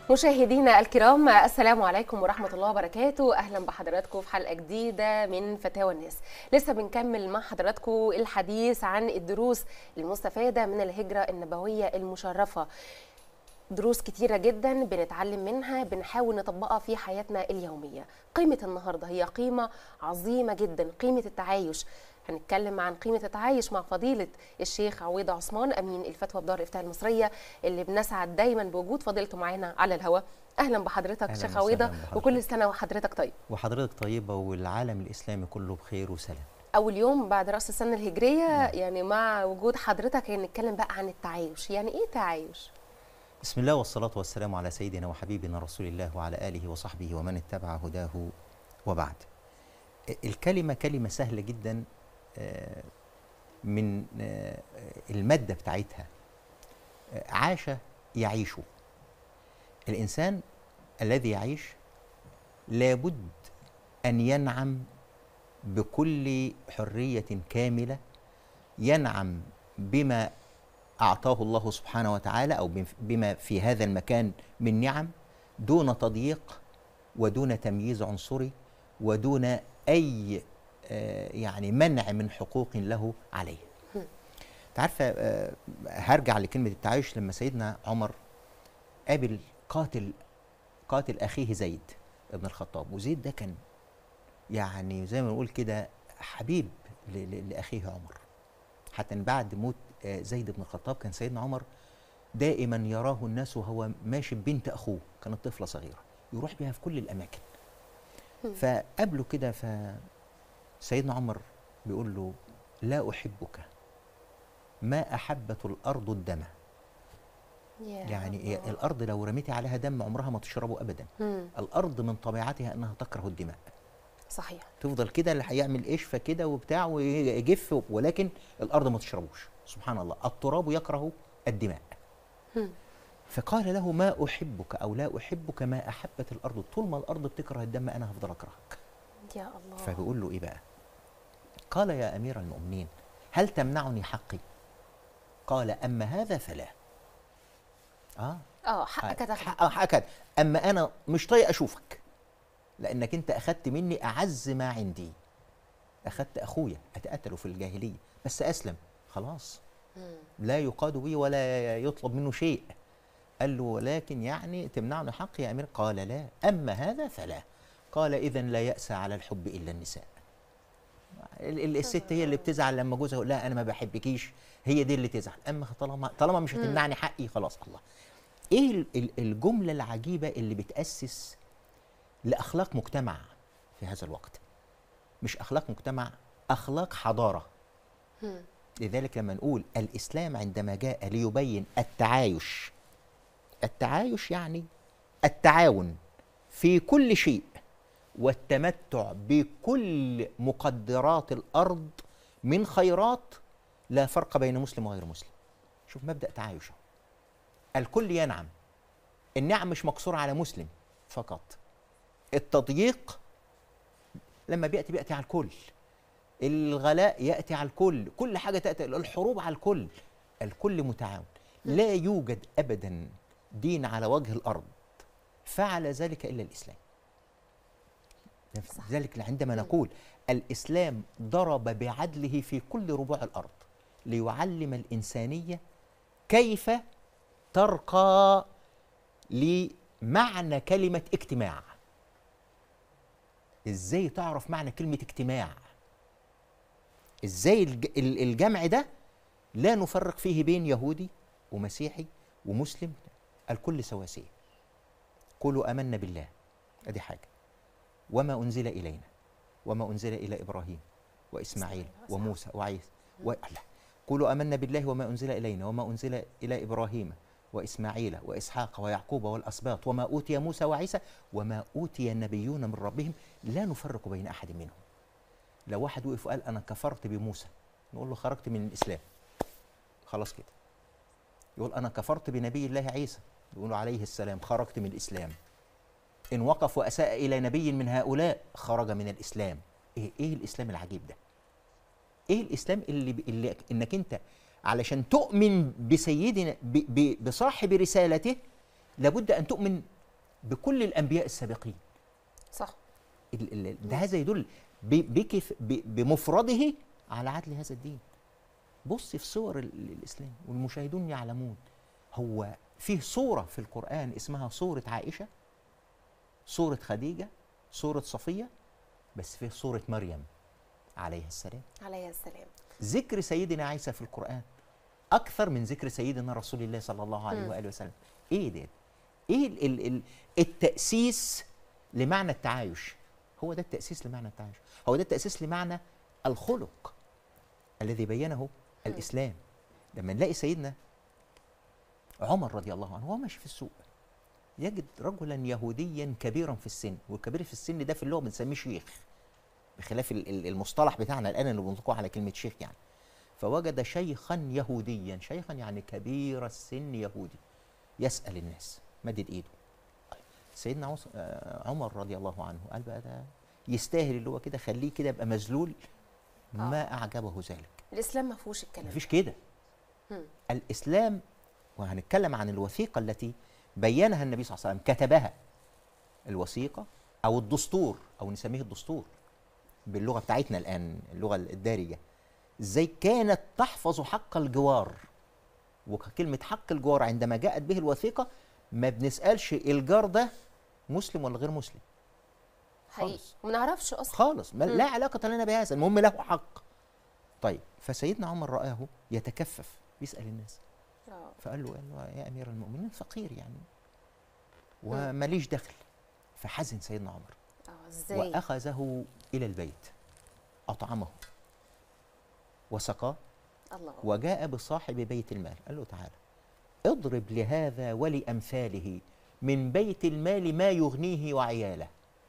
مشاهدينا الكرام السلام عليكم ورحمة الله وبركاته أهلا بحضراتكم في حلقة جديدة من فتاوى الناس لسه بنكمل مع حضراتكم الحديث عن الدروس المستفادة من الهجرة النبوية المشرفة دروس كتيرة جدا بنتعلم منها بنحاول نطبقها في حياتنا اليومية قيمة النهاردة هي قيمة عظيمة جدا قيمة التعايش هنتكلم عن قيمة التعايش مع فضيلة الشيخ عويض عثمان أمين الفتوى بدار الإفتاء المصرية اللي بنسعد دايما بوجود فضيلته معانا على الهواء أهلا بحضرتك أهلاً شيخ وسهلاً عويضة بحضرتك. وكل سنة وحضرتك طيب وحضرتك طيبة والعالم الإسلامي كله بخير وسلام أول يوم بعد رأس السنة الهجرية يعني مع وجود حضرتك هنتكلم بقى عن التعايش يعني إيه تعايش؟ بسم الله والصلاة والسلام على سيدنا وحبيبنا رسول الله وعلى آله وصحبه ومن اتبع هداه وبعد الكلمة كلمة سهلة جدا آه، من آه، المادة بتاعتها آه، عاش يعيش الإنسان الذي يعيش لابد أن ينعم بكل حرية كاملة ينعم بما أعطاه الله سبحانه وتعالى أو بم- بما في هذا المكان من نعم دون تضييق ودون تمييز عنصري ودون أي آه، يعني منع من حقوق له عليه تعرفة آه، هرجع لكلمة التعايش لما سيدنا عمر قابل قاتل قاتل أخيه زيد ابن الخطاب وزيد ده كان يعني زي ما نقول كده حبيب ل- ل- لأخيه عمر حتى إن بعد موت آه، زيد بن الخطاب كان سيدنا عمر دائما يراه الناس وهو ماشي ببنت اخوه كانت طفله صغيره يروح بها في كل الاماكن فقابله كده ف سيدنا عمر بيقول له لا احبك ما احبت الارض الدم يعني إيه الله. الارض لو رميتي عليها دم عمرها ما تشربه ابدا مم. الارض من طبيعتها انها تكره الدماء صحيح تفضل كده اللي هيعمل قشفه كده وبتاع ويجف ولكن الارض ما تشربوش سبحان الله التراب يكره الدماء مم. فقال له ما احبك او لا احبك ما احبت الارض طول ما الارض بتكره الدم انا هفضل اكرهك يا الله فبيقول له ايه بقى قال يا امير المؤمنين هل تمنعني حقي قال اما هذا فلا اه اه حقك هتاخده حق- حقك اما انا مش طايق اشوفك لانك انت اخذت مني اعز ما عندي اخذت اخويا اتقتلوا في الجاهليه بس اسلم خلاص مم. لا يقاد بي ولا يطلب منه شيء قال له ولكن يعني تمنعني حقي يا امير قال لا اما هذا فلا قال اذا لا ياس على الحب الا النساء ال- ال- الست هي اللي بتزعل لما جوزها يقول لا انا ما بحبكيش هي دي اللي تزعل اما طالما طالما مش هتمنعني حقي خلاص الله ايه ال- ال- الجمله العجيبه اللي بتاسس لاخلاق مجتمع في هذا الوقت مش اخلاق مجتمع اخلاق حضاره مم. لذلك لما نقول الإسلام عندما جاء ليبين التعايش التعايش يعني التعاون في كل شيء والتمتع بكل مقدرات الأرض من خيرات لا فرق بين مسلم وغير مسلم شوف مبدأ تعايش أهو. الكل ينعم النعم مش مقصورة على مسلم فقط التضييق لما بيأتي بيأتي على الكل الغلاء ياتي على الكل كل حاجه تاتي الحروب على الكل الكل متعاون لا يوجد ابدا دين على وجه الارض فعل ذلك الا الاسلام صح. ذلك عندما نقول الاسلام ضرب بعدله في كل ربوع الارض ليعلم الانسانيه كيف ترقى لمعنى كلمه اجتماع ازاي تعرف معنى كلمه اجتماع ازاي الج- ال- الجمع ده لا نفرق فيه بين يهودي ومسيحي ومسلم الكل سواسية قولوا آمنا بالله ادي حاجة وما أنزل إلينا وما أنزل إلى إبراهيم وإسماعيل إسماعيل وموسى وعيسى و... لا. قولوا آمنا بالله وما أنزل إلينا وما أنزل إلى إبراهيم وإسماعيل وإسحاق ويعقوب والأسباط وما أوتي موسى وعيسى وما أوتي النبيون من ربهم لا نفرق بين أحد منهم لو واحد وقف وقال انا كفرت بموسى نقول له خرجت من الاسلام خلاص كده يقول انا كفرت بنبي الله عيسى يقول عليه السلام خرجت من الاسلام ان وقف واساء الى نبي من هؤلاء خرج من الاسلام ايه ايه الاسلام العجيب ده ايه الاسلام اللي, اللي انك انت علشان تؤمن بسيدنا ب ب بصاحب رسالته لابد ان تؤمن بكل الانبياء السابقين صح ال- ال- ده هذا يدل ب- بكيف ب- بمفرده على عدل هذا الدين بص في صور ال- ال- الاسلام والمشاهدون يعلمون هو فيه صوره في القران اسمها صوره عائشه صوره خديجه صوره صفيه بس فيه صوره مريم عليها السلام عليه السلام ذكر سيدنا عيسى في القرآن أكثر من ذكر سيدنا رسول الله صلى الله عليه مم. وآله وسلم إيه ده؟ إيه ال ال ال التأسيس لمعنى التعايش هو ده التأسيس لمعنى التعايش هو ده التأسيس لمعنى الخلق الذي بينه الإسلام لما نلاقي سيدنا عمر رضي الله عنه وهو ماشي في السوق يجد رجلا يهوديا كبيرا في السن والكبير في السن ده في اللغة بنسميه شيخ بخلاف ال- ال- المصطلح بتاعنا الان اللي بنطلقه على كلمه شيخ يعني فوجد شيخا يهوديا شيخا يعني كبير السن يهودي يسال الناس مدد ايده سيدنا عص- آه، عمر رضي الله عنه قال بقى ده يستاهل اللي هو كده خليه كده يبقى مذلول ما اعجبه ذلك الاسلام ما فيهوش الكلام مفيش كده مم. الاسلام وهنتكلم عن الوثيقه التي بينها النبي صلى الله عليه وسلم كتبها الوثيقه او الدستور او نسميه الدستور باللغه بتاعتنا الان اللغه الدارجه ازاي كانت تحفظ حق الجوار وكلمه حق الجوار عندما جاءت به الوثيقه ما بنسالش الجار ده مسلم ولا غير مسلم حقيقي خالص. وما نعرفش اصلا خالص ما مم. لا علاقه لنا بهذا المهم له حق طيب فسيدنا عمر رآه يتكفف بيسأل الناس آه. فقال له, قال له يا امير المؤمنين فقير يعني وماليش دخل فحزن سيدنا عمر اه ازاي واخذه الى البيت اطعمه وسقاه الله وجاء بصاحب بيت المال قال له تعالى اضرب لهذا ولامثاله من بيت المال ما يغنيه وعياله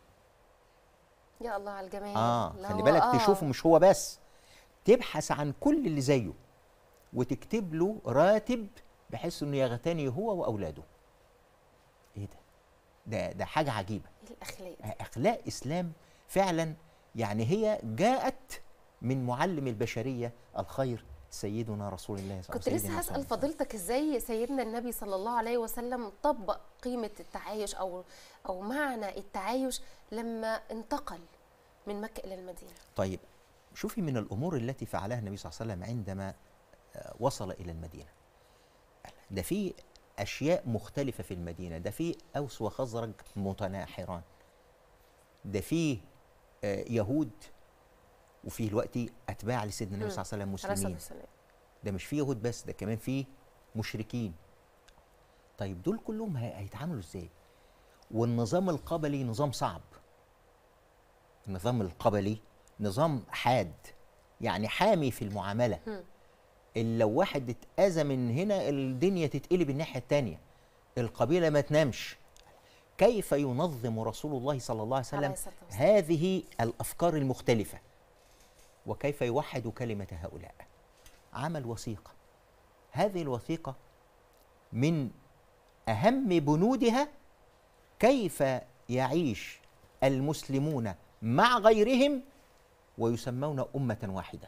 يا الله على الجمال اه لا خلي هو- بالك آه. تشوفه مش هو بس تبحث عن كل اللي زيه وتكتب له راتب بحيث انه يغتني هو واولاده ايه ده ده ده حاجه عجيبه ايه الاخلاق دي؟ اخلاق اسلام فعلا يعني هي جاءت من معلم البشريه الخير سيدنا رسول الله صلى كنت الله لسه عليه هسأل وسلم فضيلتك ازاي سيدنا النبي صلى الله عليه وسلم طبق قيمة التعايش او او معنى التعايش لما انتقل من مكة الى المدينة طيب شوفي من الامور التي فعلها النبي صلى الله عليه وسلم عندما آه، وصل الى المدينه ده في اشياء مختلفه في المدينه ده في اوس وخزرج متناحران ده في آه، يهود وفي الوقت اتباع لسيدنا النبي مم. صلى الله عليه وسلم عليه الصلاة مسلمين والسلام ده مش في يهود بس ده كمان في مشركين طيب دول كلهم هي- هيتعاملوا ازاي والنظام القبلي نظام صعب النظام القبلي نظام حاد يعني حامي في المعامله مم. اللي لو واحد اتأذى من هنا الدنيا تتقلب الناحيه التانية القبيله ما تنامش كيف ينظم رسول الله صلى الله عليه عليه وسلم الصلاة والسلام. هذه الافكار المختلفه وكيف يوحد كلمه هؤلاء عمل وثيقه هذه الوثيقه من اهم بنودها كيف يعيش المسلمون مع غيرهم ويسمون امه واحده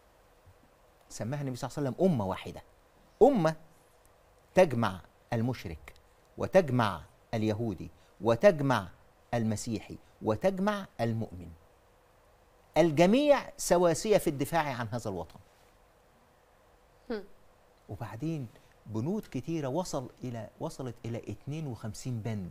سماها النبي صلى الله عليه وسلم امه واحده امه تجمع المشرك وتجمع اليهودي وتجمع المسيحي وتجمع المؤمن الجميع سواسية في الدفاع عن هذا الوطن هم. وبعدين بنود كتيرة وصل إلى وصلت إلى 52 بند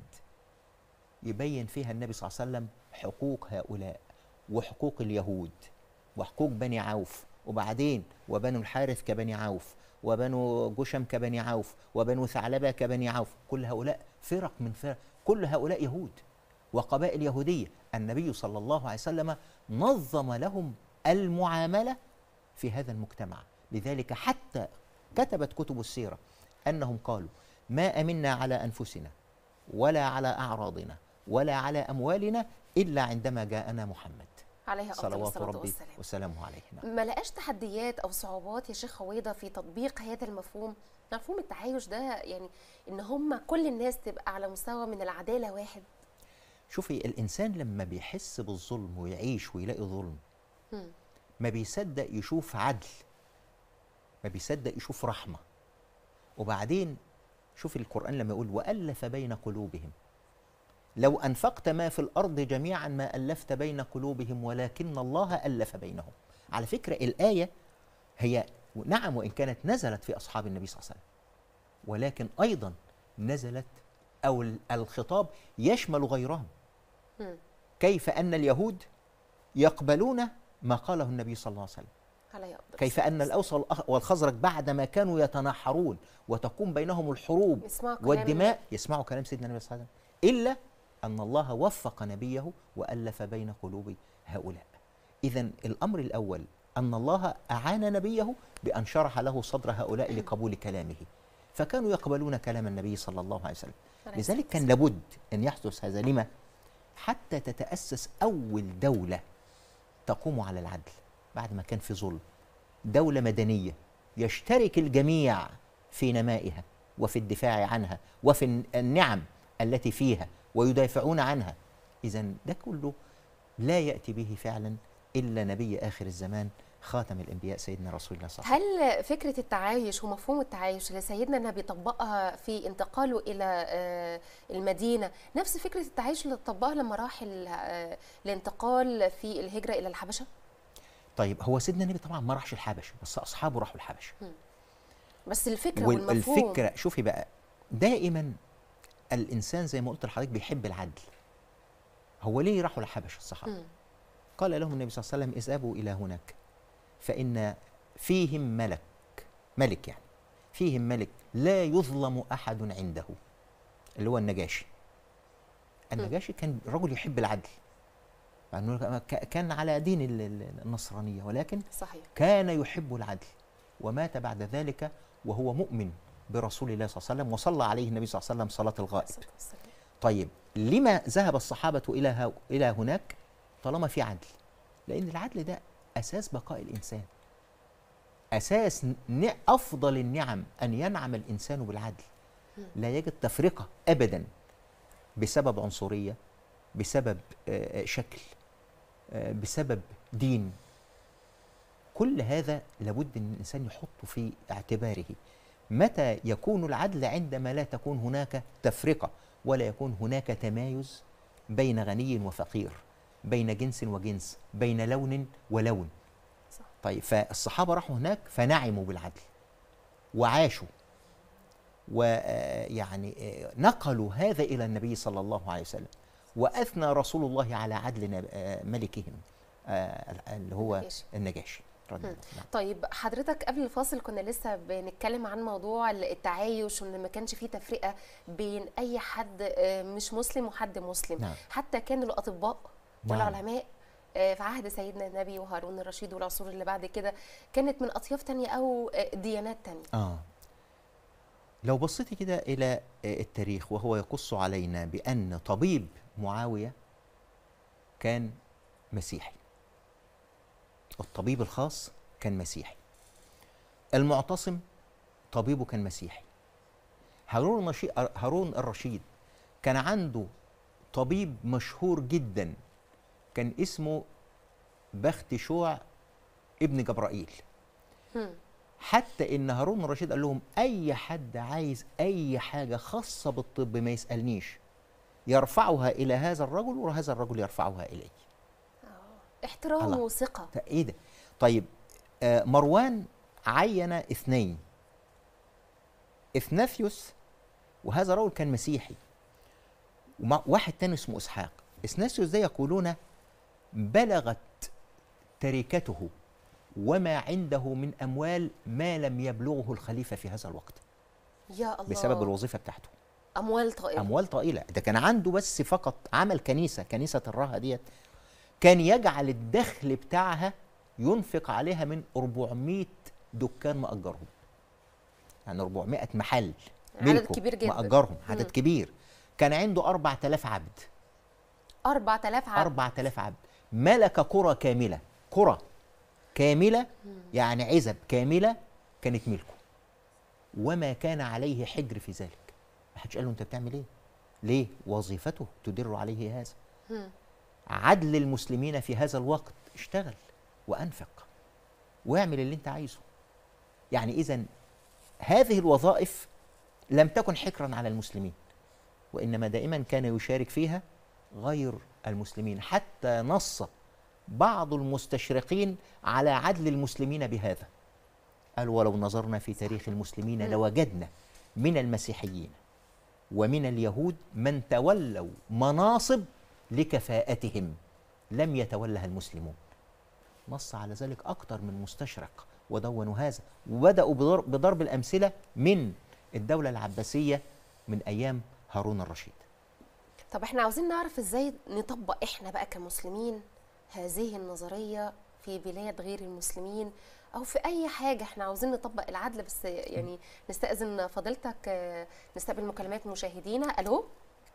يبين فيها النبي صلى الله عليه وسلم حقوق هؤلاء وحقوق اليهود وحقوق بني عوف وبعدين وبنو الحارث كبني عوف وبنو جشم كبني عوف وبنو ثعلبة كبني عوف كل هؤلاء فرق من فرق كل هؤلاء يهود وقبائل يهودية النبي صلى الله عليه وسلم نظم لهم المعاملة في هذا المجتمع لذلك حتى كتبت كتب السيرة أنهم قالوا ما أمنا على أنفسنا ولا على أعراضنا ولا على أموالنا إلا عندما جاءنا محمد عليه افضل صلوات الصلاة ربي والسلام وسلامه عليه نعم. ما لقاش تحديات او صعوبات يا شيخ خويضه في تطبيق هذا المفهوم مفهوم التعايش ده يعني ان هم كل الناس تبقى على مستوى من العداله واحد شوفي الإنسان لما بيحس بالظلم ويعيش ويلاقي ظلم مم. ما بيصدق يشوف عدل ما بيصدق يشوف رحمة وبعدين شوف القرآن لما يقول وألف بين قلوبهم لو أنفقت ما في الأرض جميعا ما ألفت بين قلوبهم ولكن الله ألف بينهم على فكرة الآية هي نعم وإن كانت نزلت في أصحاب النبي صلى الله عليه وسلم ولكن أيضا نزلت أو ال- الخطاب يشمل غيرهم مم. كيف أن اليهود يقبلون ما قاله النبي صلى الله عليه وسلم عليه أفضل كيف أن الأوس والأخ- والخزرج بعدما كانوا يتناحرون وتقوم بينهم الحروب يسمعوا كلام والدماء يسمعوا كلام سيدنا النبي صلى الله عليه وسلم إلا أن الله وفق نبيه وألف بين قلوب هؤلاء إذا الأمر الأول أن الله أعان نبيه بأن شرح له صدر هؤلاء لقبول كلامه فكانوا يقبلون كلام النبي صلى الله عليه وسلم عليه لذلك كان لابد أن يحدث هذا لما حتى تتأسس أول دولة تقوم على العدل بعد ما كان في ظلم دولة مدنية يشترك الجميع في نمائها وفي الدفاع عنها وفي الن- النعم التي فيها ويدافعون عنها إذا ده كله لا يأتي به فعلا إلا نبي آخر الزمان خاتم الأنبياء سيدنا رسول الله صلى الله عليه وسلم هل فكرة التعايش ومفهوم التعايش اللي سيدنا النبي طبقها في انتقاله إلى آه، المدينة نفس فكرة التعايش اللي طبقها لما راح ال- آه، الانتقال في الهجرة إلى الحبشة؟ طيب هو سيدنا النبي طبعا ما راحش الحبشة بس أصحابه راحوا الحبشة بس الفكرة والمفهوم والفكرة شوفي بقى دائما الإنسان زي ما قلت لحضرتك بيحب العدل هو ليه راحوا الحبشة الصحابة مم. قال لهم النبي صلى الله عليه وسلم اذهبوا إلى هناك فإن فيهم ملك ملك يعني فيهم ملك لا يظلم أحد عنده اللي هو النجاشي النجاشي كان رجل يحب العدل مع أنه ك- كان على دين ال- ال- النصرانية ولكن صحيح كان يحب العدل ومات بعد ذلك وهو مؤمن برسول الله صلى الله عليه وسلم وصلى عليه النبي صلى الله عليه وسلم صلاة الغائب الصلاة والسلام. طيب لما ذهب الصحابة إلى ها إلى هناك طالما في عدل لأن العدل ده أساس بقاء الإنسان أساس ن- أفضل النعم أن ينعم الإنسان بالعدل لا يجد تفرقة أبدا بسبب عنصرية بسبب آه، آه، شكل آه، بسبب دين كل هذا لابد ان الانسان يحطه في اعتباره متى يكون العدل عندما لا تكون هناك تفرقه ولا يكون هناك تمايز بين غني وفقير بين جنس وجنس بين لون ولون صح. طيب فالصحابه راحوا هناك فنعموا بالعدل وعاشوا ويعني نقلوا هذا الى النبي صلى الله عليه وسلم واثنى رسول الله على عدل نب- آه، ملكهم آه، اللي هو النجاشي. النجاشي رضي الله عنه. طيب حضرتك قبل الفاصل كنا لسه بنتكلم عن موضوع التعايش وان ما كانش فيه تفرقه بين اي حد آه، مش مسلم وحد مسلم نعم. حتى كان الاطباء نعم. والعلماء آه، في عهد سيدنا النبي وهارون الرشيد والعصور اللي بعد كده كانت من اطياف تانية او آه، ديانات تانية آه لو بصيتي كده إلى آه، التاريخ وهو يقص علينا بأن طبيب معاوية كان مسيحي الطبيب الخاص كان مسيحي المعتصم طبيبه كان مسيحي هارون الرشيد هارون الرشيد كان عنده طبيب مشهور جدا كان اسمه بخت شوع ابن جبرائيل هم. حتى ان هارون الرشيد قال لهم اي حد عايز اي حاجه خاصه بالطب ما يسالنيش يرفعها الى هذا الرجل وهذا الرجل يرفعها الي احترام الله. وثقه ده ايه ده طيب آه مروان عين اثنين اثناثيوس وهذا رجل كان مسيحي ومع واحد تاني اسمه اسحاق اثناثيوس ده يقولون بلغت تركته وما عنده من اموال ما لم يبلغه الخليفه في هذا الوقت يا الله بسبب الوظيفه بتاعته اموال طائله اموال طائله ده كان عنده بس فقط عمل كنيسه كنيسه الراهه ديت كان يجعل الدخل بتاعها ينفق عليها من 400 دكان مأجرهم يعني 400 محل عدد ملكه كبير جدا. مأجرهم عدد مم. كبير كان عنده 4000 عبد 4000 عبد 4000 عبد ملك قرى كامله قرى كامله يعني عزب كامله كانت ملكه وما كان عليه حجر في ذلك ما حدش قال له انت بتعمل ايه ليه وظيفته تدر عليه هذا هم. عدل المسلمين في هذا الوقت اشتغل وانفق واعمل اللي انت عايزه يعني اذا هذه الوظائف لم تكن حكرا على المسلمين وإنما دائما كان يشارك فيها غير المسلمين حتى نص بعض المستشرقين على عدل المسلمين بهذا قال ولو نظرنا في تاريخ المسلمين لوجدنا من المسيحيين ومن اليهود من تولوا مناصب لكفاءتهم لم يتولها المسلمون نص على ذلك أكثر من مستشرق ودونوا هذا وبدأوا بضرب, بضرب الأمثلة من الدولة العباسية من أيام هارون الرشيد طب احنا عاوزين نعرف ازاي نطبق احنا بقى كمسلمين هذه النظرية في بلاد غير المسلمين او في اي حاجة احنا عاوزين نطبق العدل بس يعني نستأذن فضيلتك آه، نستقبل مكالمات مشاهدينا الو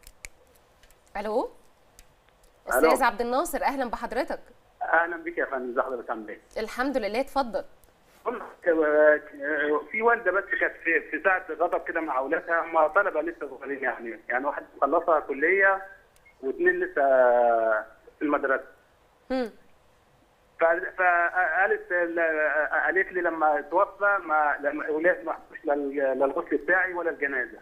الو ألو. استاذ عبد الناصر اهلا بحضرتك اهلا بك يا فندم ازي حضرتك عامل ايه؟ الحمد لله اتفضل بقول لك، آه، في والده بس كانت في, في ساعه غضب كده مع اولادها هم طلبه لسه صغيرين يعني يعني واحد مخلصها كليه واثنين لسه في المدرسه هم. ف- فقالت ل- قالت لي لما توفى ما لما اولاد ما حطوش لل- للغسل بتاعي ولا الجنازه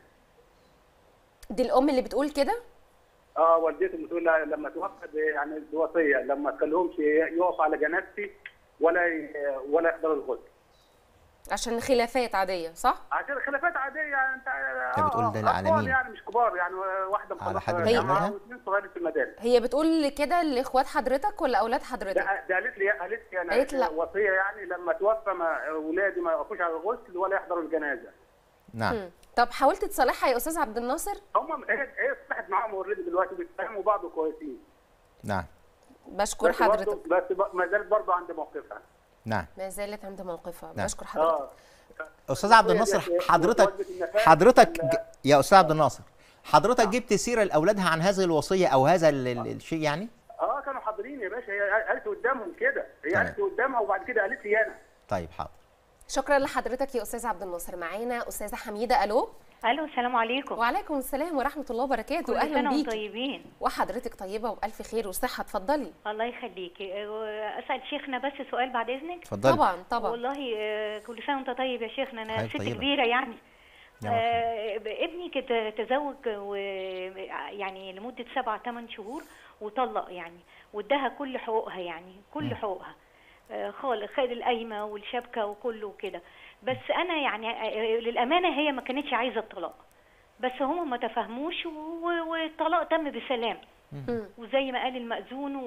دي الام اللي بتقول كده اه والدتهم بتقول لها لما توفى دي يعني دي وصيه لما تخليهمش يقف على جنازتي ولا ي- ولا يحضروا الغسل عشان خلافات عادية صح عشان خلافات عاديه يعني انت أنت بتقول ده أطفال العالمين. يعني مش كبار يعني واحده على حد مخلصه من جامعه عملها؟ واثنين صغيرين في المدارس هي بتقول كده لاخوات حضرتك ولا اولاد حضرتك ده ده قالت لي قالت لي انا قالت لا. وصيه يعني لما توفى ما اولادي ما يقفوش على الغسل ولا يحضروا الجنازه نعم مم. طب حاولت تصالحها يا استاذ عبد الناصر هم هي هي صلحت معاهم اوريدي دلوقتي بيتفهموا بعض كويسين نعم بشكر بس برضه حضرتك بس ب- ما زالت برضه عند موقفها نعم ما زالت عند موقفها نعم. بشكر حضرتك اه استاذ عبد الناصر هي- هي- حضرتك وجبة النفاق حضرتك ولا- ج- يا استاذ عبد الناصر حضرتك جبت سيره لاولادها عن هذه الوصيه او هذا ال- ال- الشيء يعني اه كانوا حاضرين يا باشا هي قالت قدامهم كده هي تمام. قالت قدامها وبعد كده قالت لي انا طيب حاضر شكرا لحضرتك يا استاذ عبد الناصر معانا استاذه حميده الو الو السلام عليكم وعليكم السلام ورحمه الله وبركاته كل اهلا سنه وانتم بيكي طيبين وحضرتك طيبه والف خير وصحه اتفضلي الله يخليكي أه، اسال شيخنا بس سؤال بعد اذنك اتفضلي طبعا طبعا والله أه، كل سنه وانت طيب يا شيخنا انا حضرتك ست طيبة. كبيره يعني يا مرحبا. آه، ابني كده تزوج و يعني لمده سبع ثمان شهور وطلق يعني واداها كل حقوقها يعني كل حقوقها آه، خالص خد القايمه والشبكه وكله كده بس انا يعني آه، للامانه هي ما كانتش عايزه الطلاق بس هم ما تفهموش و- والطلاق تم بسلام مم. وزي ما قال المأذون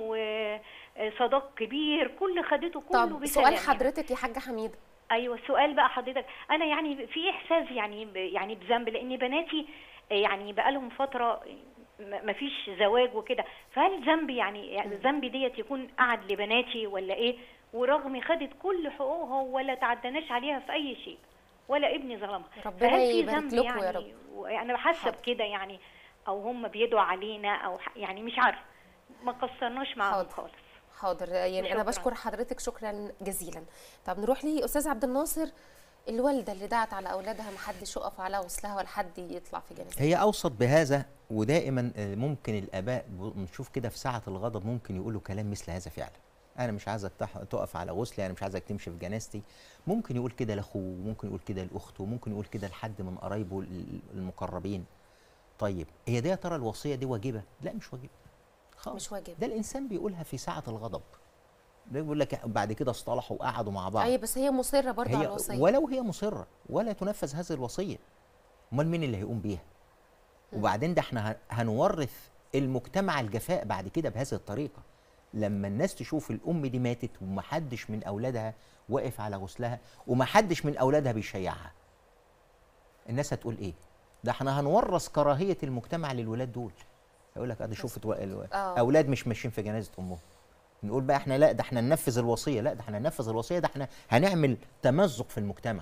وصداق كبير كل خدته كله طب بسلام سؤال يعني. حضرتك يا حاجه حميده ايوه السؤال بقى حضرتك انا يعني في احساس يعني ب- يعني بذنب لان بناتي يعني بقالهم فتره ما فيش زواج وكده فهل ذنبي يعني يعني ذنبي ديت يكون قعد لبناتي ولا ايه ورغم خدت كل حقوقها ولا تعدناش عليها في اي شيء ولا ابني ظلمها ربنا فهل في يبارك ذنب لكم يعني يا رب. انا حاسه حاضر. بكده يعني او هم بيدعوا علينا او ح- يعني مش عارفه ما قصرناش معاهم حاضر. خالص حاضر يعني انا شكراً. بشكر حضرتك شكرا جزيلا طب نروح لي استاذ عبد الناصر الوالده اللي دعت على اولادها ما حدش يقف على غسلها ولا حد يطلع في جنازتها هي اوصت بهذا ودائما آه، ممكن الاباء ب- نشوف كده في ساعه الغضب ممكن يقولوا كلام مثل هذا فعلا انا مش عايزك تح- تقف على غسلي انا مش عايزك تمشي في جنازتي ممكن يقول كده لاخوه ممكن يقول كده لاخته ممكن يقول كده لحد من قرايبه ال- المقربين طيب هي دي يا ترى الوصيه دي واجبه لا مش واجبه خالص مش واجب ده الانسان بيقولها في ساعه الغضب ده بيقول لك بعد كده اصطلحوا وقعدوا مع بعض اي بس هي مصره برضه على هي الوصيه ولو هي مصره ولا تنفذ هذه الوصيه امال مين اللي هيقوم بيها وبعدين ده احنا ه- هنورث المجتمع الجفاء بعد كده بهذه الطريقه لما الناس تشوف الام دي ماتت ومحدش من اولادها واقف على غسلها ومحدش من اولادها بيشيعها الناس هتقول ايه ده احنا هنورث كراهيه المجتمع للولاد دول هيقول لك ادي شوفت و- الو- آه. اولاد مش ماشيين في جنازه امهم نقول بقى احنا لا ده احنا ننفذ الوصيه لا ده احنا ننفذ الوصيه ده احنا هنعمل تمزق في المجتمع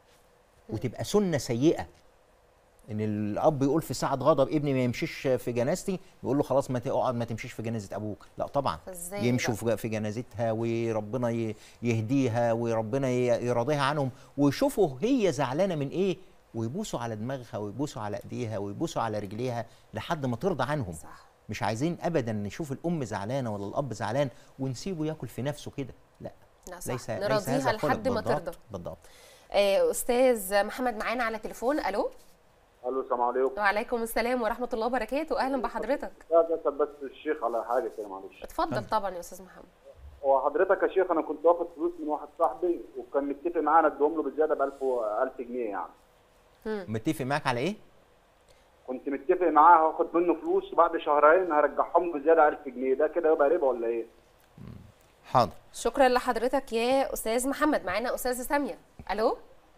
وتبقى سنه سيئه ان الاب يقول في ساعه غضب ابني ما يمشيش في جنازتي يقول له خلاص ما تقعد ما تمشيش في جنازه ابوك لا طبعا فإزاي يمشوا بقى؟ في في جنازتها وربنا ي- يهديها وربنا ي- يراضيها عنهم ويشوفوا هي زعلانه من ايه ويبوسوا على دماغها ويبوسوا على ايديها ويبوسوا على رجليها لحد ما ترضى عنهم صح مش عايزين ابدا نشوف الام زعلانه ولا الاب زعلان ونسيبه ياكل في نفسه كده لا لا صح ليس ليس نراضيها هذا الخلق لحد ما بالضبط- ترضى بالضبط آه، استاذ محمد معانا على تليفون الو الو السلام عليكم وعليكم السلام ورحمه الله وبركاته اهلا بحضرتك لا ده بس الشيخ على حاجه كده معلش اتفضل طبعا يا استاذ محمد هو حضرتك يا شيخ انا كنت واخد فلوس من واحد صاحبي وكان متفق معانا اديهم له بزياده ب 1000 1000 جنيه يعني متفق معاك على ايه؟ كنت متفق معاه هاخد منه فلوس وبعد شهرين هرجعهم له بزياده 1000 جنيه ده كده يبقى ربا ولا ايه؟ حاضر شكرا لحضرتك يا استاذ محمد معانا استاذه ساميه الو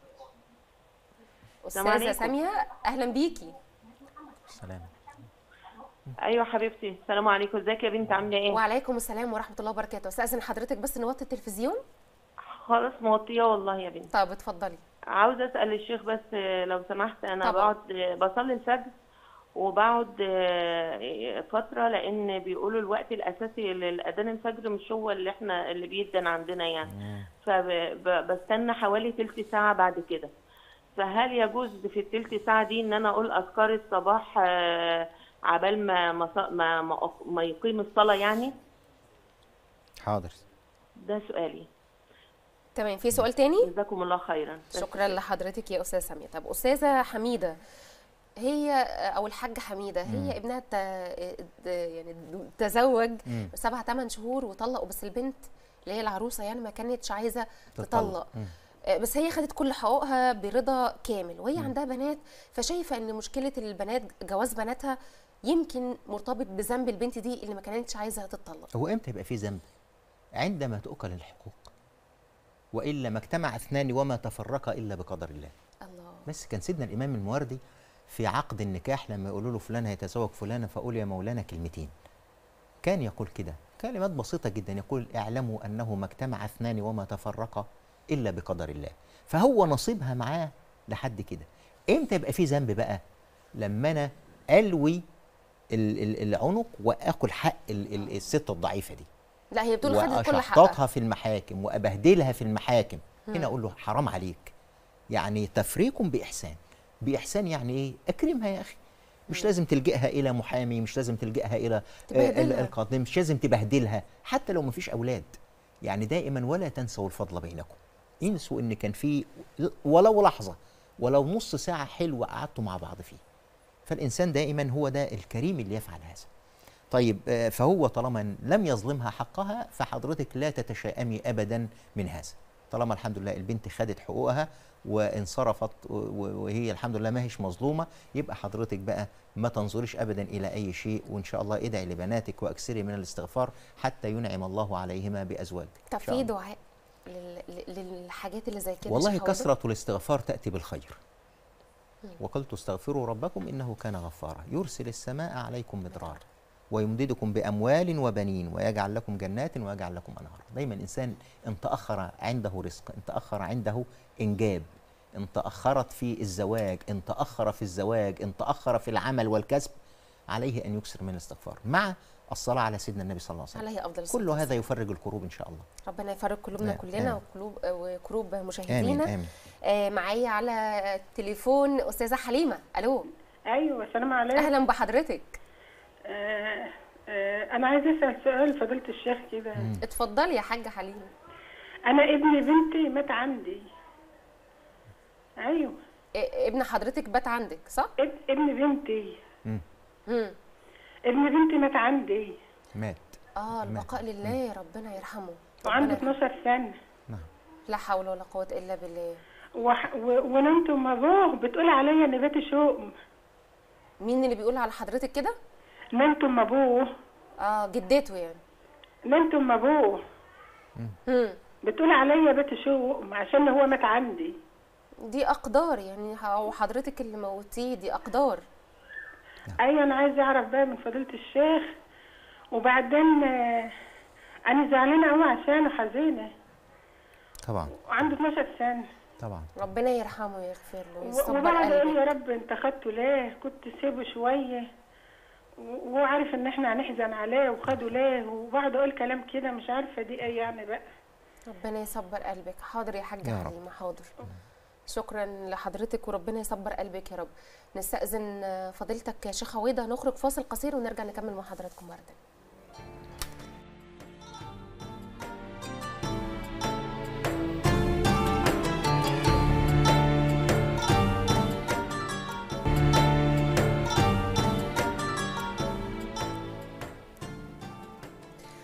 السلام استاذه عليكم. ساميه اهلا بيكي سلام ايوه حبيبتي السلام عليكم ازيك يا بنت عامله ايه وعليكم السلام ورحمه الله وبركاته استاذن حضرتك بس نوطي التلفزيون خلاص موطيه والله يا بنت طب اتفضلي عاوزه اسال الشيخ بس آه، لو سمحت انا طبعا. بقعد آه، بصلي الفجر وبقعد آه، فتره لان بيقولوا الوقت الاساسي للاذان الفجر مش هو اللي احنا اللي بيدن عندنا يعني فبستنى حوالي تلت ساعه بعد كده فهل يجوز في التلت ساعه دي ان انا اقول اذكار الصباح آه، عبال ما ما ص- ما ما ما يقيم الصلاه يعني حاضر ده سؤالي تمام في سؤال تاني جزاكم الله خيرا شكرا لحضرتك يا استاذه ساميه طب استاذه حميده هي او الحاجه حميده هي ابنها ت... يعني تزوج مم. سبع ثمان شهور وطلقوا بس البنت اللي هي العروسه يعني ما كانتش عايزه تطلق. تطلق مم. آه، بس هي خدت كل حقوقها برضا كامل وهي عندها بنات فشايفه ان مشكله البنات جواز بناتها يمكن مرتبط بذنب البنت دي اللي ما كانتش عايزه تتطلق هو امتى يبقى في ذنب؟ عندما تؤكل الحقوق والا ما اجتمع اثنان وما تفرقا الا بقدر الله الله بس كان سيدنا الامام الموردي في عقد النكاح لما يقولوا له فلان هيتزوج فلانه فقول يا مولانا كلمتين كان يقول كده كلمات بسيطه جدا يقول اعلموا انه ما اجتمع اثنان وما تفرقا الا بقدر الله فهو نصيبها معاه لحد كده امتى يبقى في ذنب بقى لما انا الوي ال- ال- العنق واكل حق ال- ال- الست الضعيفه دي لا هي بتقول خدت كل حقها واشحططها في المحاكم وابهدلها في المحاكم هنا اقول له حرام عليك يعني تفريق باحسان باحسان يعني ايه اكرمها يا اخي مش لازم تلجئها الى محامي مش لازم تلجئها الى آه، ال- تبهدلها. القاضي مش لازم تبهدلها حتى لو مفيش اولاد يعني دائما ولا تنسوا الفضل بينكم انسوا ان كان في ولو لحظه ولو نص ساعه حلوه قعدتوا مع بعض فيه فالانسان دائما هو ده الكريم اللي يفعل هذا طيب آه، فهو طالما لم يظلمها حقها فحضرتك لا تتشائمي ابدا من هذا طالما الحمد لله البنت خدت حقوقها وانصرفت و- و- وهي الحمد لله ما هيش مظلومه يبقى حضرتك بقى ما تنظريش ابدا الى اي شيء وان شاء الله ادعي لبناتك واكثري من الاستغفار حتى ينعم الله عليهما بازواج طب إن شاء في الله. دعاء لل- لل- للحاجات اللي زي كده والله شيخ عوضة؟ كثرة الاستغفار تأتي بالخير وقلت استغفروا ربكم إنه كان غفارا يرسل السماء عليكم مدرارا ويمددكم بأموال وبنين ويجعل لكم جنات ويجعل لكم أنهارا دايما الإنسان إن تأخر عنده رزق إن تأخر عنده إنجاب إن تأخرت في الزواج إن تأخر في الزواج إن تأخر في العمل والكسب عليه أن يكثر من الاستغفار مع الصلاة على سيدنا النبي صلى الله عليه وسلم عليه افضل الصلاة كل هذا والسلام. يفرج الكروب إن شاء الله ربنا يفرج قلوبنا نعم، كلنا آمين. وقلوب وكروب آمين مشاهدينا آمين آه معايا على التليفون استاذه حليمه الو ايوه السلام عليكم اهلا بحضرتك آه آه انا عايزه اسال سؤال فضيله الشيخ كده اتفضلي يا حاجه حليمه انا ابن بنتي مات عندي ايوه إيه، ابن حضرتك بات عندك صح اب- ابن بنتي مم. ابن بنتي مات عندي مات اه البقاء لله ربنا يرحمه وعنده ربنا 12 سنه لا حول ولا قوه الا بالله وح- و- ونمت ام ابوه بتقول عليا ان بيتي شؤم مين اللي بيقول على حضرتك كده نمت ام ابوه اه جدته يعني نمت ام ابوه مم. بتقول عليا بيتي شؤم عشان هو مات عندي دي اقدار يعني او حضرتك اللي موتيه دي اقدار ايوه انا عايزه اعرف بقى من فضيله الشيخ وبعدين آه، انا زعلانه قوي عشانه حزينه طبعا وعنده 12 سنه طبعا ربنا يرحمه ويغفر له و- ويصبر وبقعد اقول يا قلبك رب انت خدته ليه كنت سيبه شويه و- وهو عارف ان احنا هنحزن عليه وخده ليه وبقعد اقول كلام كده مش عارفه دي ايه يعني بقى ربنا يصبر قلبك حاضر يا حاجه يا رب. حليمه حاضر شكرا لحضرتك وربنا يصبر قلبك يا رب نستأذن فضيلتك يا شيخ عويضة نخرج فاصل قصير ونرجع نكمل مع حضراتكم مرة تانية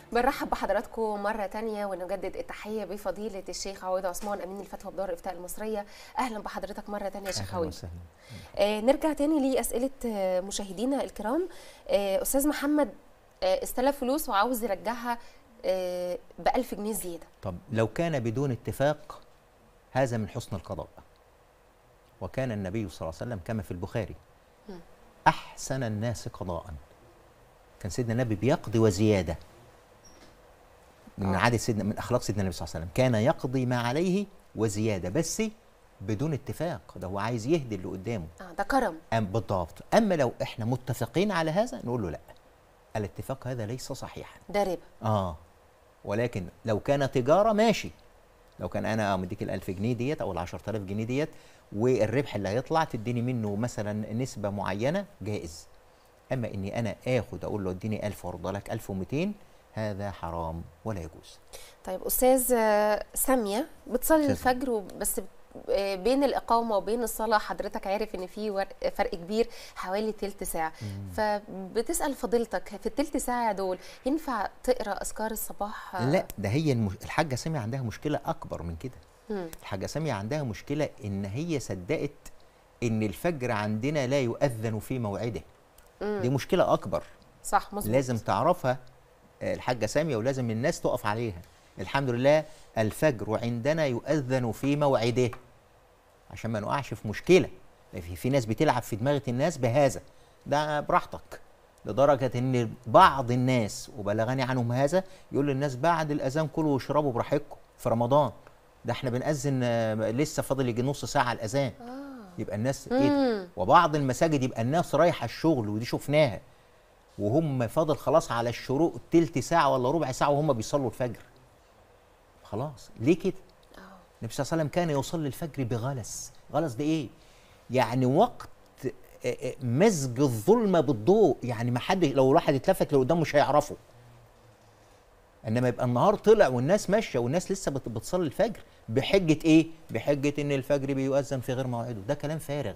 بنرحب بحضراتكم مرة تانية ونجدد التحية بفضيلة الشيخ عويد عثمان أمين الفتوى بدار الإفتاء المصرية أهلا بحضرتك مرة تانية يا شيخ اهلا عويد وسهلا آه نرجع تاني لأسئلة آه، مشاهدينا الكرام آه أستاذ محمد آه استلف فلوس وعاوز يرجعها آه ب 1000 جنيه زيادة طب لو كان بدون اتفاق هذا من حسن القضاء وكان النبي صلى الله عليه وسلم كما في البخاري أحسن الناس قضاء كان سيدنا النبي بيقضي وزيادة من آه. عادة سيدنا من أخلاق سيدنا النبي صلى الله عليه وسلم كان يقضي ما عليه وزيادة بس بدون اتفاق ده هو عايز يهدي اللي قدامه آه ده كرم أم بالضبط أما لو إحنا متفقين على هذا نقول له لا الاتفاق هذا ليس صحيحا ده ربا اه ولكن لو كان تجاره ماشي لو كان انا مديك ال 1000 جنيه ديت او ال 10000 جنيه ديت والربح اللي هيطلع تديني منه مثلا نسبه معينه جائز اما اني انا اخد اقول له اديني 1000 وارضى لك 1200 هذا حرام ولا يجوز طيب أستاذ آه، سامية بتصلي أستاذ. الفجر وب- بس آه، بين الإقامة وبين الصلاة حضرتك عارف إن في ور- فرق كبير حوالي تلت ساعة فبتسأل فضيلتك في التلت ساعة دول ينفع تقرأ أذكار الصباح آه، لا ده هي المش... الحاجه ساميه عندها مشكله اكبر من كده مم. الحاجه ساميه عندها مشكله ان هي صدقت ان الفجر عندنا لا يؤذن في موعده مم. دي مشكله اكبر صح مظبوط لازم تعرفها آه، الحاجة سامية ولازم الناس تقف عليها الحمد لله الفجر عندنا يؤذن في موعده عشان ما نقعش في مشكلة لا في, في ناس بتلعب في دماغة الناس بهذا ده براحتك لدرجة ان بعض الناس وبلغني عنهم هذا يقول للناس بعد الاذان كلوا واشربوا براحتكم في رمضان ده احنا بنأذن آه، لسه فاضل يجي نص ساعة على الاذان آه. يبقى الناس ايه ده؟ مم. وبعض المساجد يبقى الناس رايحه الشغل ودي شفناها وهم فاضل خلاص على الشروق تلت ساعه ولا ربع ساعه وهم بيصلوا الفجر خلاص ليه كده آه. النبي صلى الله عليه وسلم كان يصلي الفجر بغلس غلس ده ايه يعني وقت آه، آه، مزج الظلمه بالضوء يعني ما حد لو الواحد اتلفت لقدام مش هيعرفه انما يبقى النهار طلع والناس ماشيه والناس لسه بت- بتصلي الفجر بحجه ايه بحجه ان الفجر بيؤذن في غير موعده ده كلام فارغ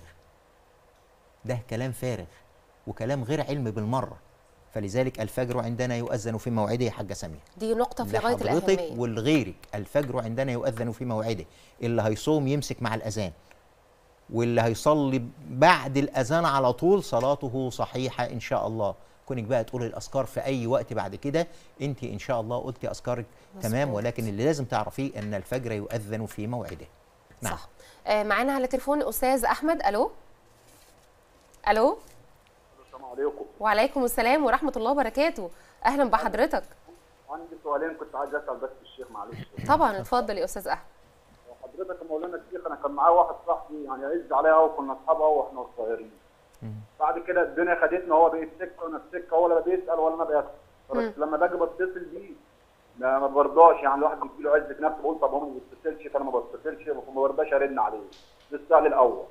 ده كلام فارغ وكلام غير علم بالمره فلذلك الفجر عندنا يؤذن في موعده يا حاجه ساميه دي نقطة في غاية لحضرتك الأهمية ولغيرك الفجر عندنا يؤذن في موعده اللي هيصوم يمسك مع الأذان واللي هيصلي بعد الأذان على طول صلاته صحيحة إن شاء الله كونك بقى تقول الأذكار في أي وقت بعد كده أنت إن شاء الله قلتي أذكارك تمام مظبوط. ولكن اللي لازم تعرفيه أن الفجر يؤذن في موعده نعم صح آه معانا على تليفون أستاذ أحمد ألو ألو السلام عليكم وعليكم السلام ورحمة الله وبركاته أهلا بحضرتك عندي سؤالين كنت عايز اسال بس الشيخ معلش طبعا اتفضل يا أستاذ أحمد حضرتك يا مولانا الشيخ انا كان معايا واحد صاحبي يعني عز عليا قوي كنا اصحاب قوي واحنا صغيرين بعد كده الدنيا خدتنا هو بقى السكه وانا السكه هو لا بيسال ولا انا بسال بس لما باجي بتصل بيه ما ما برضاش يعني الواحد بيجي له عزه نفسه بقول طب هو ما بيتصلش فانا ما بتصلش فما برضاش ارن عليه ده السؤال الاول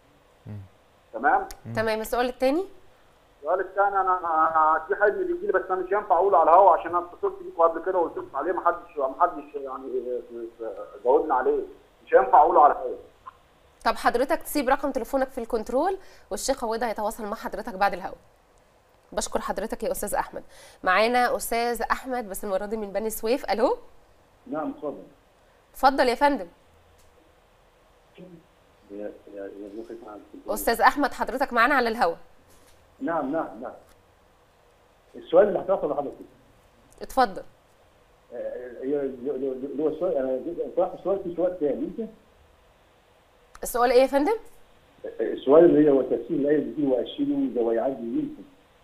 تمام تمام السؤال الثاني السؤال الثاني انا انا في حلم بيجي لي بس انا مش ينفع اقوله على الهوا عشان انا اتصلت بيكوا قبل كده وقلت عليه ما حدش ما حدش يعني جاوبنا عليه مش هينفع اقوله على الهوا طب حضرتك تسيب رقم تليفونك في الكنترول والشيخ عويدة هيتواصل مع حضرتك بعد الهوا بشكر حضرتك يا أستاذ أحمد معانا أستاذ أحمد بس المرة دي من بني سويف ألو نعم تفضل اتفضل يا فندم يا يا يا زوجتي معك. أستاذ أحمد حضرتك معانا على الهوا نعم نعم نعم السؤال اللي هتوصل لحضرتك اتفضل آه، اللي هو السؤال انا طرحت السؤال في سؤال ثاني انت السؤال إيه يا فندم؟ السؤال اللي هو تفسير الايه اللي فيه واشهدوا ذوي عدل منكم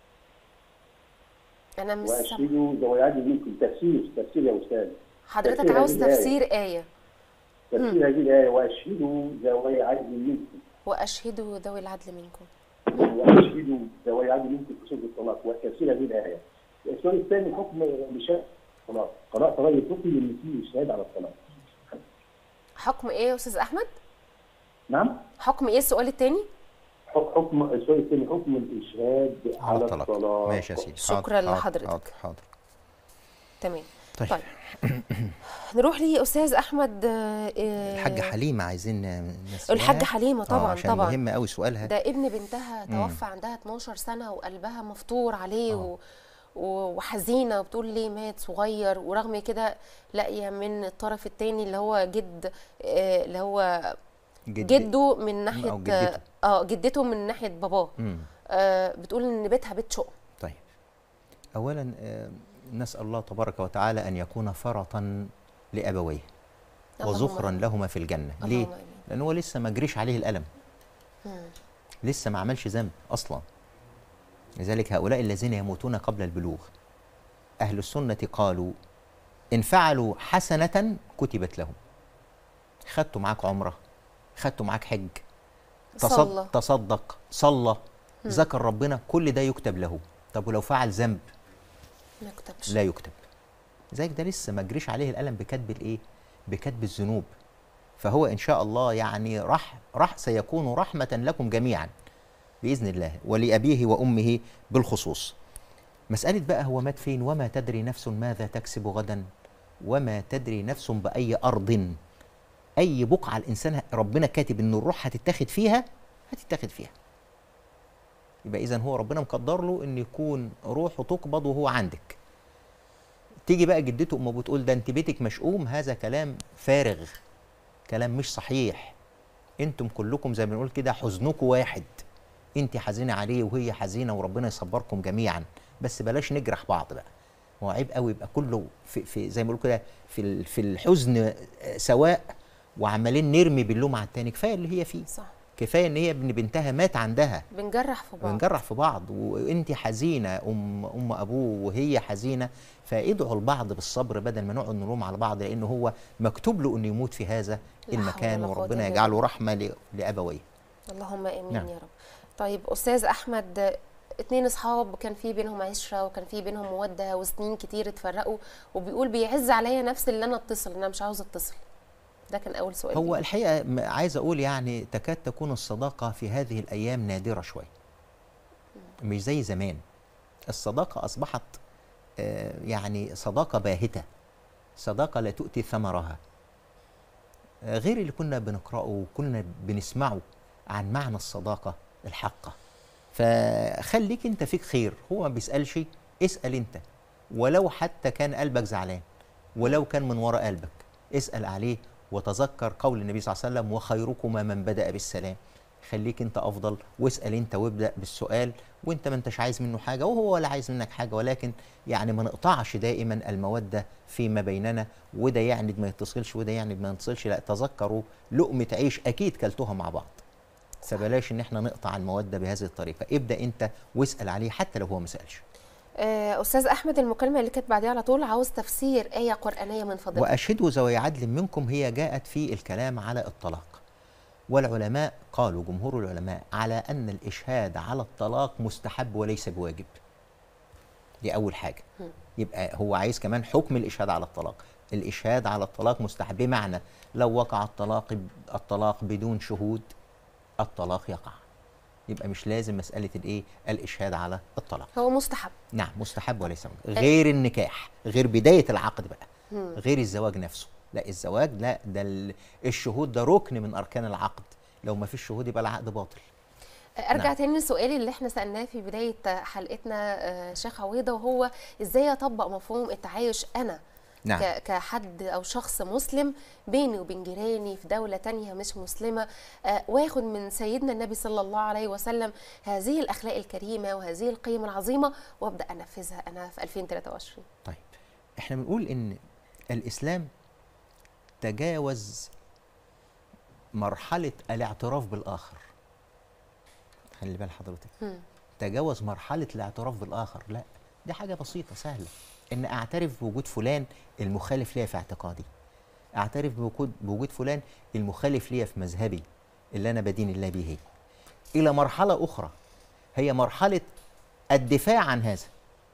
أنا مش سامعة. واشهدوا ذوي عدل منكم تفسير تفسير يا استاذ حضرتك تفسير عاوز هذه الآية. تفسير آية تفسير هذه الايه واشهدوا ذوي عدل منكم وأشهدوا ذوي العدل منكم واشهدوا ذوي عدل منكم في سوره الطلاق وتفسير هذه الايه السؤال الثاني حكم بشاء الطلاق قراءة رأي الفقهي اللي فيه الشهاده على الطلاق حكم إيه يا أستاذ أحمد؟ نعم حكم إيه السؤال الثاني؟ حك- حكم السؤال الثاني حكم الإشهاد على, على الطلاق الطلاق ماشي يا سيدي شكراً حاضر، حاضر، لحضرتك. حاضر حاضر تمام طيب, طيب نروح لأستاذ أحمد آه، آه، الحاجة حليمة عايزين نسمعها الحاجة حليمة طبعاً، آه عشان طبعاً. مهم قوي سؤالها ده ابن بنتها توفى عندها 12 سنة وقلبها مفتور عليه و... و- وحزينه وبتقول ليه مات صغير ورغم كده لاقيه من الطرف التاني اللي هو جد آه، اللي هو جد- جده من ناحيه أو جدته. اه جدته من ناحيه باباه مم. آه بتقول ان بيتها بيت شقق طيب اولا آه، نسال الله تبارك وتعالى ان يكون فرطا لابويه اللهم وذخرا آمين. لهما في الجنه ليه اللهم آمين. لان هو لسه ما جريش عليه الالم مم. لسه ما عملش ذنب اصلا لذلك هؤلاء الذين يموتون قبل البلوغ اهل السنه قالوا ان فعلوا حسنه كتبت لهم خدتوا معاك عمره خدتوا معاك حج صلى. تصدق, تصدق صلى ذكر ربنا كل ده يكتب له طب ولو فعل ذنب ما كتبش لا يكتب لذلك ده لسه ما جريش عليه القلم بكتب الايه بكتب الذنوب فهو ان شاء الله يعني رح رح سيكون رحمه لكم جميعا باذن الله ولابيه وامه بالخصوص مساله بقى هو مات فين وما تدري نفس ماذا تكسب غدا وما تدري نفس باي ارض اي بقعه الانسان ربنا كاتب ان الروح هتتاخد فيها هتتاخد فيها يبقى اذا هو ربنا مقدر له ان يكون روحه تقبض وهو عندك تيجي بقى جدته امه بتقول ده انت بيتك مشؤوم هذا كلام فارغ كلام مش صحيح انتم كلكم زي ما بنقول كده حزنكم واحد انت حزينه عليه وهي حزينه وربنا يصبركم جميعا بس بلاش نجرح بعض بقى هو عيب قوي يبقى كله في, في زي ما بيقولوا كده في ال- في الحزن آه، سواء وعمالين نرمي باللوم على التاني كفايه اللي هي فيه صح كفايه ان هي ابن بنتها مات عندها بنجرح في بعض بنجرح في بعض وانت حزينه ام ام ابوه وهي حزينه فادعوا البعض بالصبر بدل ما نقعد نلوم على بعض لان هو مكتوب له انه يموت في هذا لا حول المكان ولا قوة وربنا إلا يجعله رحمه ل- لابويه اللهم امين نعم. يا رب طيب استاذ احمد اتنين اصحاب كان في بينهم عشره وكان في بينهم موده وسنين كتير اتفرقوا وبيقول بيعز عليا نفسي اللي انا اتصل انا مش عاوز اتصل ده كان اول سؤال هو ليه. الحقيقه م- عايز اقول يعني تكاد تكون الصداقه في هذه الايام نادره شويه مش زي زمان الصداقه اصبحت آه، يعني صداقه باهته صداقه لا تؤتي ثمرها آه، غير اللي كنا بنقراه وكنا بنسمعه عن معنى الصداقه الحقه فخليك انت فيك خير هو ما بيسالش اسال انت ولو حتى كان قلبك زعلان ولو كان من وراء قلبك اسال عليه وتذكر قول النبي صلى الله عليه وسلم وخيركما من بدا بالسلام خليك انت افضل واسال انت وابدا بالسؤال وانت ما انتش عايز منه حاجه وهو ولا عايز منك حاجه ولكن يعني ما نقطعش دائما الموده فيما بيننا وده يعني ما يتصلش وده يعني ما يتصلش لا تذكروا لقمه عيش اكيد كلتوها مع بعض فبلاش ان احنا نقطع الموده بهذه الطريقه ابدا انت واسال عليه حتى لو هو ما سالش آه، استاذ احمد المكالمه اللي كانت بعديها على طول عاوز تفسير ايه قرانيه من فضلك وأشهدوا ذوي عدل منكم هي جاءت في الكلام على الطلاق والعلماء قالوا جمهور العلماء على أن الإشهاد على الطلاق مستحب وليس بواجب دي أول حاجة يبقى هو عايز كمان حكم الإشهاد على الطلاق الإشهاد على الطلاق مستحب بمعنى لو وقع الطلاق الطلاق بدون شهود الطلاق يقع يبقى مش لازم مسألة الإيه الإشهاد على الطلاق هو مستحب نعم مستحب وليس واجب. غير النكاح غير بداية العقد بقى غير الزواج نفسه لا الزواج لا ده ال- الشهود ده ركن من أركان العقد لو ما فيش شهود يبقى العقد باطل ارجع نعم. تاني للسؤال اللي احنا سالناه في بدايه حلقتنا آه، شيخ عويضه وهو ازاي اطبق مفهوم التعايش انا نعم. ك- كحد او شخص مسلم بيني وبين جيراني في دوله تانية مش مسلمه آه، واخد من سيدنا النبي صلى الله عليه وسلم هذه الاخلاق الكريمه وهذه القيم العظيمه وابدا انفذها انا في 2023 طيب احنا بنقول ان الإسلام تجاوز مرحلة الاعتراف بالآخر خلي بال حضرتك مم. تجاوز مرحلة الاعتراف بالآخر لا دي حاجة بسيطة سهلة إن أعترف بوجود فلان المخالف ليا في اعتقادي أعترف بوجود بوجود فلان المخالف ليا في مذهبي اللي أنا بدين الله به إلى مرحلة أخرى هي مرحلة الدفاع عن هذا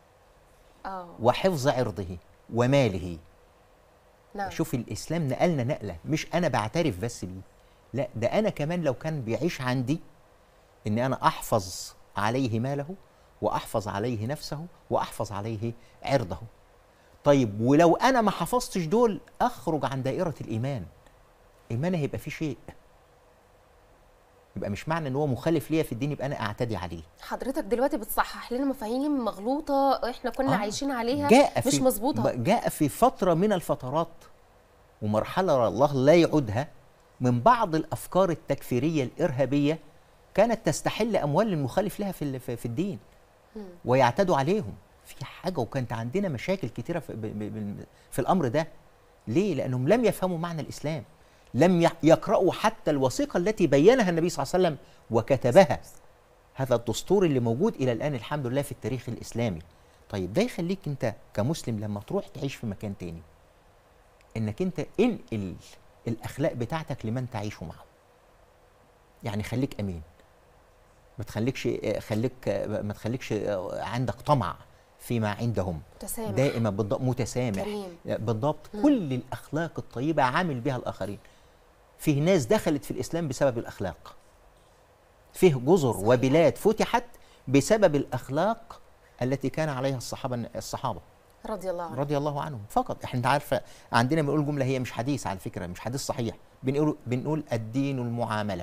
اه وحفظ عرضه وماله نعم شوف الإسلام نقلنا نقلة مش أنا بعترف بس بيه لا ده أنا كمان لو كان بيعيش عندي إن أنا أحفظ عليه ماله وأحفظ عليه نفسه وأحفظ عليه عرضه طيب ولو أنا ما حفظتش دول أخرج عن دائرة الإيمان إيماني هيبقى فيه شيء يبقى مش معنى ان هو مخالف ليا في الدين يبقى انا اعتدي عليه حضرتك دلوقتي بتصحح لنا مفاهيم مغلوطه احنا كنا آه. عايشين عليها جاء مش في مظبوطه جاء في فتره من الفترات ومرحله الله لا يعودها من بعض الافكار التكفيريه الارهابيه كانت تستحل اموال المخالف لها في ال- في في الدين ويعتدوا عليهم في حاجه وكانت عندنا مشاكل كتيره في, ب- ب- ب- في الامر ده ليه لانهم لم يفهموا معنى الاسلام لم ي- يقرأوا حتى الوثيقة التي بينها النبي صلى الله عليه وسلم وكتبها هذا الدستور اللي موجود إلى الآن الحمد لله في التاريخ الإسلامي طيب ده يخليك أنت كمسلم لما تروح تعيش في مكان تاني إنك أنت انقل الأخلاق بتاعتك لمن تعيش معه يعني خليك أمين ما تخليكش خليك ما تخليكش عندك طمع فيما عندهم متسامح دائما بالضبط متسامح كريم. بالضبط كل الاخلاق الطيبه عامل بها الاخرين فيه ناس دخلت في الاسلام بسبب الاخلاق فيه جزر صحيح. وبلاد فتحت بسبب الاخلاق التي كان عليها الصحابه الصحابه رضي الله عنه رضي الله عنهم فقط احنا انت عارفه عندنا بنقول جمله هي مش حديث على فكره مش حديث صحيح بنقول بنقول الدين المعامله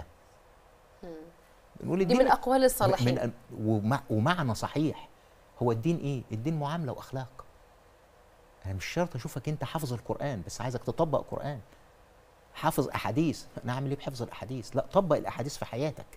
بنقول دي من اقوال الصالحين من ومع ومعنى صحيح هو الدين ايه الدين معامله واخلاق انا مش شرط اشوفك انت حافظ القران بس عايزك تطبق قران حافظ احاديث انا اعمل ايه بحفظ الاحاديث لا طبق الاحاديث في حياتك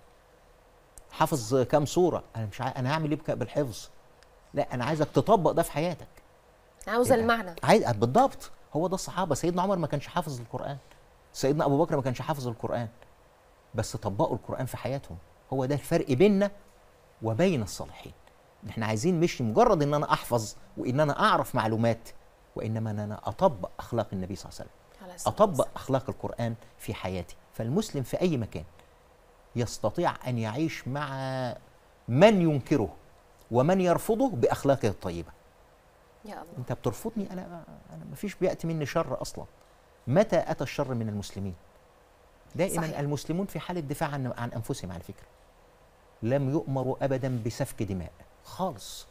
حافظ كام سوره انا مش عاي... انا هعمل ايه بك- بالحفظ لا انا عايزك تطبق ده في حياتك عاوزه يبقى المعنى عايز بالضبط هو ده الصحابه سيدنا عمر ما كانش حافظ القران سيدنا ابو بكر ما كانش حافظ القران بس طبقوا القران في حياتهم هو ده الفرق بيننا وبين الصالحين احنا عايزين مش مجرد ان انا احفظ وان انا اعرف معلومات وانما ان انا اطبق اخلاق النبي صلى الله عليه وسلم عليه الصلاة اطبق والسلام. اخلاق القران في حياتي فالمسلم في اي مكان يستطيع ان يعيش مع من ينكره ومن يرفضه باخلاقه الطيبه يا الله انت بترفضني انا انا ما فيش بياتي مني شر اصلا متى اتى الشر من المسلمين دائما صحيح. صحيح. المسلمون في حاله دفاع عن عن انفسهم على فكره لم يؤمروا ابدا بسفك دماء خالص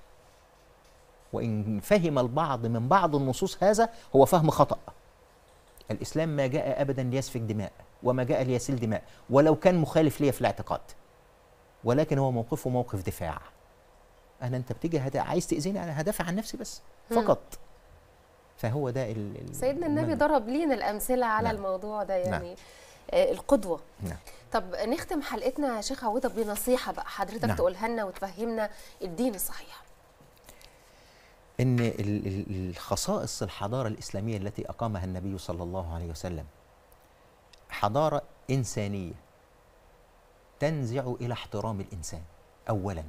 وان فهم البعض من بعض النصوص هذا هو فهم خطا الاسلام ما جاء ابدا ليسفك دماء وما جاء ليسيل دماء ولو كان مخالف ليا في الاعتقاد ولكن هو موقفه موقف دفاع انا انت بتيجي هدا عايز تاذيني انا هدافع عن نفسي بس مم. فقط فهو ده ال ال- سيدنا النبي المنهج. ضرب لينا الامثله على نعم. الموضوع ده يعني آه، القدوه نعم طب نختم حلقتنا يا شيخ عوضه بنصيحه بقى حضرتك نعم. تقولها لنا وتفهمنا الدين الصحيح ان ال- ال- الخصائص الحضاره الاسلاميه التي اقامها النبي صلى الله عليه وسلم حضاره انسانيه تنزع الى احترام الانسان اولا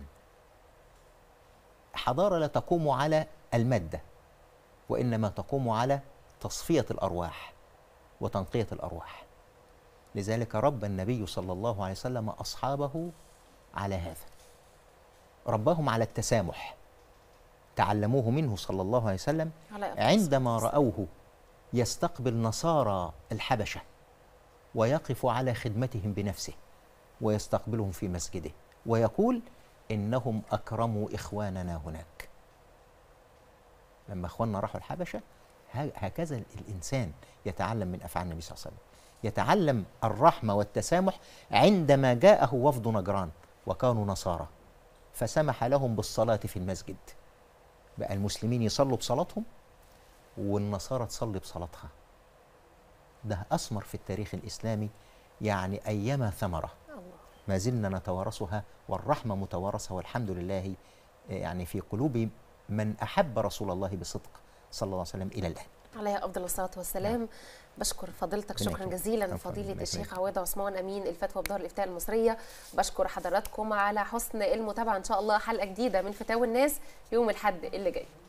حضاره لا تقوم على الماده وانما تقوم على تصفيه الارواح وتنقيه الارواح لذلك ربى النبي صلى الله عليه وسلم اصحابه على هذا رباهم على التسامح تعلموه منه صلى الله عليه وسلم على أفضل عندما الصلاة رأوه يستقبل نصارى الحبشة ويقف على خدمتهم بنفسه ويستقبلهم في مسجده ويقول إنهم أكرموا إخواننا هناك لما إخواننا راحوا الحبشة ه- هكذا الإنسان يتعلم من أفعال النبي صلى الله عليه وسلم يتعلم الرحمة والتسامح عندما جاءه وفد نجران وكانوا نصارى فسمح لهم بالصلاة في المسجد بقى المسلمين يصلوا بصلاتهم والنصارى تصلي بصلاتها ده أثمر في التاريخ الإسلامي يعني أيما ثمرة الله ما زلنا نتوارثها والرحمة متوارثة والحمد لله يعني في قلوب من أحب رسول الله بصدق صلى الله عليه وسلم إلى الآن عليه افضل الصلاه والسلام بشكر فضيلتك ربنا شكرا يكرمك. جزيلا عفواً، فضيله ربنا الشيخ يكرمك. عواد عثمان امين الفتوى بدار الافتاء المصريه بشكر حضراتكم على حسن المتابعه ان شاء الله حلقه جديده من فتاوى الناس يوم الاحد اللي جاي